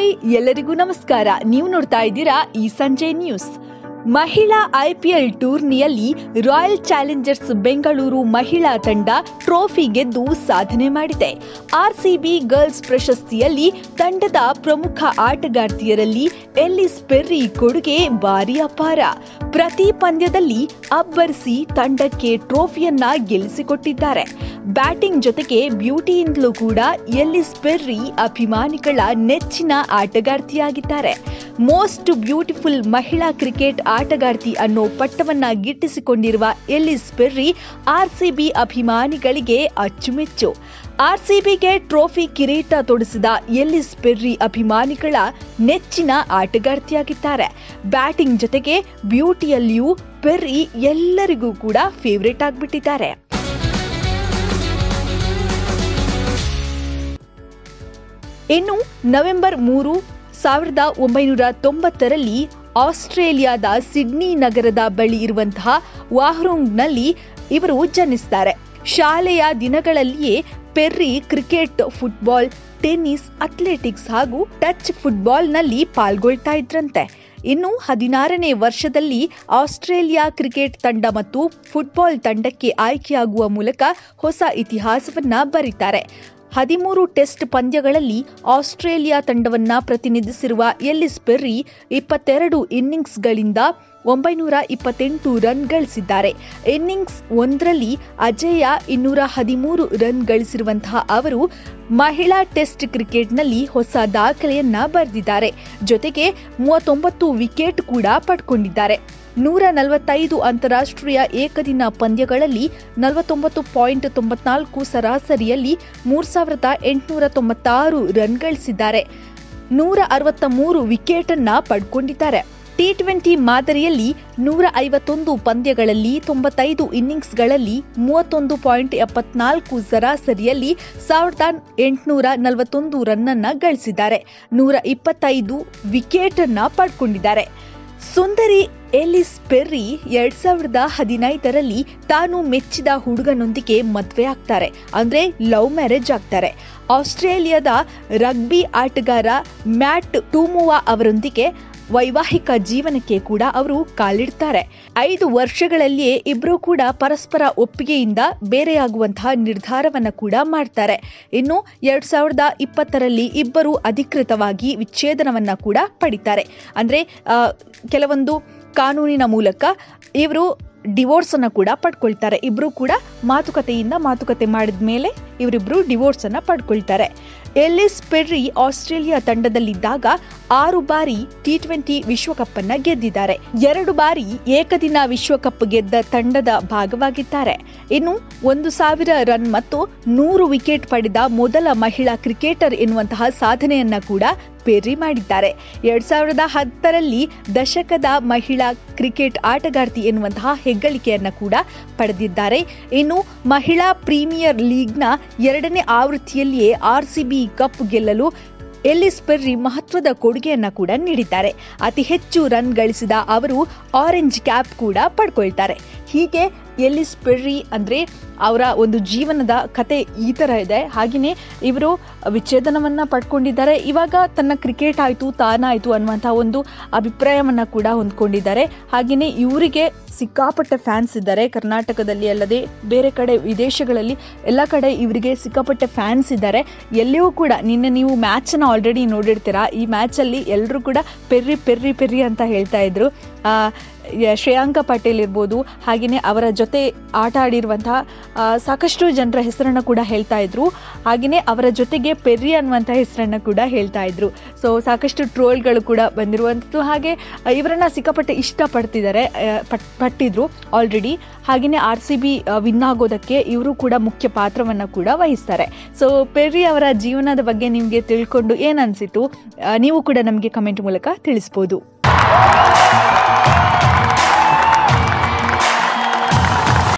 hi ಎಲ್ಲರಿಗೂ ನಮಸ್ಕಾರ ನೀವು ನೋಡ್ತಾ ಇದ್ದೀರಾ ಈ ಸಂಜೆ ನ್ಯೂಸ್ ಮಹಿಳಾ ಐಪಿಎಲ್ ಟೂರ್ನಿಯಲ್ಲಿ ರಾಯಲ್ ಚಾಲೆಂಜರ್ಸ್ ಬೆಂಗಳೂರು ಮಹಿಳಾ ತಂಡ ಟ್ರೋಫಿ ಗೆದ್ದು ಸಾಧನೆ ಮಾಡಿದೆ ಆರ್ಸಿಬಿ ಗರ್ಲ್ಸ್ ಪ್ರಶಸ್ತಿಯಲ್ಲಿ ತಂಡದ ಪ್ರಮುಖ ಆಟಗಾರ್ತಿಯರಲ್ಲಿ ಎಲ್ಲಿಸ್ ಪೆರ್ರಿ ಕೊಡುಗೆ ಭಾರಿ ಅಪಾರ ಪ್ರತಿ ಪಂದ್ಯದಲ್ಲಿ ಅಬ್ಬರಿಸಿ ತಂಡಕ್ಕೆ ಟ್ರೋಫಿಯನ್ನ ಗೆಲ್ಲಿಸಿಕೊಟ್ಟಿದ್ದಾರೆ ಬ್ಯಾಟಿಂಗ್ ಜೊತೆಗೆ ಬ್ಯೂಟಿಯಿಂದಲೂ ಕೂಡ ಎಲ್ಲಿಸ್ ಪೆರ್ರಿ ಅಭಿಮಾನಿಗಳ ನೆಚ್ಚಿನ ಆಟಗಾರ್ತಿಯಾಗಿದ್ದಾರೆ ಮೋಸ್ಟ್ ಬ್ಯೂಟಿಫುಲ್ ಮಹಿಳಾ ಕ್ರಿಕೆಟ್ ಆಟಗಾರ್ತಿ ಅನ್ನೋ ಪಟ್ಟವನ್ನ ಗಿಟ್ಟಿಸಿಕೊಂಡಿರುವ ಎಲ್ಲಿಸ್ ಪೆರ್ರಿ ಆರ್ಸಿಬಿ ಅಭಿಮಾನಿಗಳಿಗೆ ಅಚ್ಚುಮೆಚ್ಚು ಆರ್ಸಿಬಿಗೆ ಟ್ರೋಫಿ ಕಿರೀಟ ತೊಡಿಸಿದ ಎಲ್ಲಿಸ್ ಪೆರ್ರಿ ಅಭಿಮಾನಿಗಳ ನೆಚ್ಚಿನ ಆಟಗಾರ್ತಿಯಾಗಿದ್ದಾರೆ ಬ್ಯಾಟಿಂಗ್ ಜೊತೆಗೆ ಬ್ಯೂಟಿಯಲ್ಲಿಯೂ ಪೆರ್ರಿ ಎಲ್ಲರಿಗೂ ಕೂಡ ಫೇವರೇಟ್ ಆಗಿಬಿಟ್ಟಿದ್ದಾರೆ ಇನ್ನು ನವೆಂಬರ್ ಮೂರು ಸಾವಿರದ ಒಂಬೈನೂರ ತೊಂಬತ್ತರಲ್ಲಿ ಆಸ್ಟ್ರೇಲಿಯಾದ ಸಿಡ್ನಿ ನಗರದ ಬಳಿ ಇರುವಂತಹ ವಾಹ್ರೋಂಗ್ನಲ್ಲಿ ಇವರು ಜನಿಸ್ತಾರೆ ಶಾಲೆಯ ದಿನಗಳಲ್ಲಿಯೇ Perry cricket football tennis athletics ಹಾಗೂ ಟಚ್ ಫುಟ್ಬಾಲ್ನಲ್ಲಿ ಪಾಲ್ಗೊಳ್ತಾ ಇದ್ರಂತೆ ಇನ್ನು ಹದಿನಾರನೇ ವರ್ಷದಲ್ಲಿ ಆಸ್ಟ್ರೇಲಿಯಾ ಕ್ರಿಕೆಟ್ ತಂಡ ಮತ್ತು ಫುಟ್ಬಾಲ್ ತಂಡಕ್ಕೆ ಆಯ್ಕೆಯಾಗುವ ಮೂಲಕ ಹೊಸ ಇತಿಹಾಸವನ್ನ ಬರೀತಾರೆ ಹದಿಮೂರು ಟೆಸ್ಟ್ ಪಂದ್ಯಗಳಲ್ಲಿ ಆಸ್ಟ್ರೇಲಿಯಾ ತಂಡವನ್ನ ಪ್ರತಿನಿಧಿಸಿರುವ ಎಲ್ಲಿಸ್ ಪೆರ್ರಿ ಇಪ್ಪತ್ತೆರಡು ಇನ್ನಿಂಗ್ಸ್ಗಳಿಂದ ಒಂಬೈನೂರ ಇಪ್ಪತ್ತೆಂಟು ರನ್ ಗಳಿಸಿದ್ದಾರೆ ಇನ್ನಿಂಗ್ಸ್ ಒಂದರಲ್ಲಿ ಅಜೇಯ ಇನ್ನೂರ ಹದಿಮೂರು ರನ್ ಗಳಿಸಿರುವಂತಹ ಅವರು ಮಹಿಳಾ ಟೆಸ್ಟ್ ಕ್ರಿಕೆಟ್ನಲ್ಲಿ ಹೊಸ ದಾಖಲೆಯನ್ನ ಬರೆದಿದ್ದಾರೆ ಜೊತೆಗೆ ಮೂವತ್ತೊಂಬತ್ತು ವಿಕೆಟ್ ಕೂಡ ಪಡ್ಕೊಂಡಿದ್ದಾರೆ ನೂರ ನಲವತ್ತೈದು ಅಂತಾರಾಷ್ಟ್ರೀಯ ಏಕದಿನ ಪಂದ್ಯಗಳಲ್ಲಿ ನಲವತ್ತೊಂಬತ್ತು ಪಾಯಿಂಟ್ ತೊಂಬತ್ನಾಲ್ಕು ಸರಾಸರಿಯಲ್ಲಿ ಮೂರು ಸಾವಿರದ ಎಂಟುನೂರ ತೊಂಬತ್ತಾರು ರನ್ ಗಳಿಸಿದ್ದಾರೆ ನೂರ ಅರವತ್ತ ಮೂರು ವಿಕೆಟ್ ಅನ್ನ ಪಡ್ಕೊಂಡಿದ್ದಾರೆ ಟಿ ಟ್ವೆಂಟಿ ಮಾದರಿಯಲ್ಲಿ ನೂರ ಐವತ್ತೊಂದು ಪಂದ್ಯಗಳಲ್ಲಿ ತೊಂಬತ್ತೈದು ಇನ್ನಿಂಗ್ಸ್ಗಳಲ್ಲಿ ಮೂವತ್ತೊಂದು ಪಾಯಿಂಟ್ ಎಪ್ಪತ್ನಾಲ್ಕು ಸರಾಸರಿಯಲ್ಲಿ ಸಾವಿರದ ಎಂಟುನೂರ ನಲವತ್ತೊಂದು ರನ್ನನ್ನು ಗಳಿಸಿದ್ದಾರೆ ನೂರ ಇಪ್ಪತ್ತೈದು ವಿಕೆಟ್ ಅನ್ನ ಪಡ್ಕೊಂಡಿದ್ದಾರೆ ಸುಂದರಿ ಎಲಿಸ್ ಪೆರ್ರಿ ಎರಡ್ ಸಾವಿರದ ಹದಿನೈದರಲ್ಲಿ ತಾನು ಮೆಚ್ಚಿದ ಹುಡುಗನೊಂದಿಗೆ ಮದುವೆ ಆಗ್ತಾರೆ ಅಂದ್ರೆ ಲವ್ ಮ್ಯಾರೇಜ್ ಆಗ್ತಾರೆ ಆಸ್ಟ್ರೇಲಿಯಾದ ರಗ್ಬಿ ಆಟಗಾರ ಮ್ಯಾಟ್ ಟೂಮುವಾ ಅವರೊಂದಿಗೆ ವೈವಾಹಿಕ ಜೀವನಕ್ಕೆ ಕೂಡ ಅವರು ಕಾಲಿಡ್ತಾರೆ ಐದು ವರ್ಷಗಳಲ್ಲಿಯೇ ಇಬ್ಬರು ಕೂಡ ಪರಸ್ಪರ ಒಪ್ಪಿಗೆಯಿಂದ ಬೇರೆಯಾಗುವಂತಹ ನಿರ್ಧಾರವನ್ನ ಕೂಡ ಮಾಡ್ತಾರೆ ಇನ್ನು ಎರಡ್ ಸಾವಿರದ ಇಪ್ಪತ್ತರಲ್ಲಿ ಇಬ್ಬರು ಅಧಿಕೃತವಾಗಿ ವಿಚ್ಛೇದನವನ್ನ ಕೂಡ ಪಡಿತಾರೆ ಅಂದ್ರೆ ಆ, ಕೆಲವೊಂದು ಕಾನೂನಿನ ಮೂಲಕ ಇವರು ಡಿವೋರ್ಸ್ ಅನ್ನ ಕೂಡ ಪಡ್ಕೊಳ್ತಾರೆ ಇಬ್ರು ಕೂಡ ಮಾತುಕತೆಯಿಂದ ಮಾತುಕತೆ ಮಾಡಿದ ಮೇಲೆ ಇವರಿಬ್ರು ಡಿವೋರ್ಸ್ ಅನ್ನ ಪಡ್ಕೊಳ್ತಾರೆ ಎಲ್ಲಿಸ್ ಪೆರ್ರಿ ಆಸ್ಟ್ರೇಲಿಯಾ ತಂಡದಲ್ಲಿದ್ದಾಗ ಆರು ಬಾರಿ ಟಿ ಟ್ವೆಂಟಿ ವಿಶ್ವಕಪ್ ಅನ್ನ ಗೆದ್ದಿದ್ದಾರೆ ಎರಡು ಬಾರಿ ಏಕದಿನ ವಿಶ್ವಕಪ್ ಗೆದ್ದ ತಂಡದ ಭಾಗವಾಗಿದ್ದಾರೆ ಇನ್ನು ಒಂದು ಸಾವಿರ ರನ್ ಮತ್ತು ನೂರು ವಿಕೆಟ್ ಪಡೆದ ಮೊದಲ ಮಹಿಳಾ ಕ್ರಿಕೆಟರ್ ಎನ್ನುವಂತಹ ಸಾಧನೆಯನ್ನ ಕೂಡ ಪೆರ್ರಿ ಮಾಡಿದ್ದಾರೆ ಎರಡ್ ಸಾವಿರದ ಹತ್ತರಲ್ಲಿ ದಶಕದ ಮಹಿಳಾ ಕ್ರಿಕೆಟ್ ಆಟಗಾರ್ತಿ ಎನ್ನುವಂತಹ ಹೆಗ್ಗಳಿಕೆಯನ್ನ ಕೂಡ ಪಡೆದಿದ್ದಾರೆ ಇನ್ನು ಮಹಿಳಾ ಪ್ರೀಮಿಯರ್ ಲೀಗ್ನ ಎರಡನೇ ಆವೃತ್ತಿಯಲ್ಲಿಯೇ ಆರ್ಸಿಬಿ ಕಪ್ ಗೆಲ್ಲಲು ಎಲ್ಲಿಸ್ ಪೆರ್ರಿ ಮಹತ್ವದ ಕೊಡುಗೆಯನ್ನ ಕೂಡ ನೀಡಿದ್ದಾರೆ ಅತಿ ಹೆಚ್ಚು ರನ್ ಗಳಿಸಿದ ಅವರು ಆರೆಂಜ್ ಕ್ಯಾಪ್ ಕೂಡ ಪಡ್ಕೊಳ್ತಾರೆ ಹೀಗೆ ಎಲ್ಲಿಸ್ ಪೆರ್ರಿ ಅಂದ್ರೆ ಅವರ ಒಂದು ಜೀವನದ ಕತೆ ಈ ಥರ ಇದೆ ಹಾಗೆಯೇ ಇವರು ವಿಚ್ಛೇದನವನ್ನ ಪಡ್ಕೊಂಡಿದ್ದಾರೆ ಇವಾಗ ತನ್ನ ಕ್ರಿಕೆಟ್ ಆಯಿತು ತಾನಾಯಿತು ಅನ್ನುವಂಥ ಒಂದು ಅಭಿಪ್ರಾಯವನ್ನ ಕೂಡ ಹೊಂದ್ಕೊಂಡಿದ್ದಾರೆ ಹಾಗೆಯೇ ಇವರಿಗೆ ಸಿಕ್ಕಾಪಟ್ಟೆ ಫ್ಯಾನ್ಸ್ ಇದ್ದಾರೆ ಕರ್ನಾಟಕದಲ್ಲಿ ಅಲ್ಲದೆ ಬೇರೆ ಕಡೆ ವಿದೇಶಗಳಲ್ಲಿ ಎಲ್ಲ ಕಡೆ ಇವರಿಗೆ ಸಿಕ್ಕಾಪಟ್ಟೆ ಫ್ಯಾನ್ಸ್ ಇದ್ದಾರೆ ಎಲ್ಲಿಯೂ ಕೂಡ ನಿನ್ನೆ ನೀವು ಮ್ಯಾಚನ್ನು ಆಲ್ರೆಡಿ ನೋಡಿರ್ತೀರಾ ಈ ಮ್ಯಾಚಲ್ಲಿ ಎಲ್ಲರೂ ಕೂಡ ಪೆರ್ರಿ ಪೆರ್ರಿ ಪೆರ್ರಿ ಅಂತ ಹೇಳ್ತಾ ಇದ್ರು ಆ, ಯ- ಶ್ರೇಯಾಂಕ ಪಾಟೀಲ್ ಇರ್ಬೋದು ಹಾಗೆಯೇ ಅವರ ಜೊತೆ ಆಟ ಆಡಿರುವಂತಹ ಆ, ಸಾಕಷ್ಟು ಜನರ ಹೆಸರನ್ನು ಕೂಡ ಹೇಳ್ತಾ ಇದ್ರು ಹಾಗೆಯೇ ಅವರ ಜೊತೆಗೆ ಪೆರ್ರಿ ಅನ್ನುವಂಥ ಹೆಸರನ್ನು ಕೂಡ ಹೇಳ್ತಾ ಇದ್ರು ಸೊ ಸಾಕಷ್ಟು ಟ್ರೋಲ್ಗಳು ಕೂಡ ಬಂದಿರುವಂಥದ್ದು ಹಾಗೆ ಆ, ಇವರನ್ನ ಸಿಕ್ಕಾಪಟ್ಟೆ ಇಷ್ಟಪಡ್ತಿದ್ದಾರೆ ಆ, ಪಟ್ ಪಟ್ಟಿದ್ರು ಆಲ್ರೆಡಿ ಹಾಗೆಯೇ ಆರ್ ಸಿ ಬಿ ವಿನ್ ಆಗೋದಕ್ಕೆ ಇವರು ಕೂಡ ಮುಖ್ಯ ಪಾತ್ರವನ್ನು ಕೂಡ ವಹಿಸ್ತಾರೆ ಸೊ ಪೆರ್ರಿ ಅವರ ಜೀವನದ ಬಗ್ಗೆ ನಿಮಗೆ ತಿಳ್ಕೊಂಡು ಏನು ಅನಿಸಿತು ನೀವು ಕೂಡ ನಮಗೆ ಕಮೆಂಟ್ ಮೂಲಕ ತಿಳಿಸ್ಬೋದು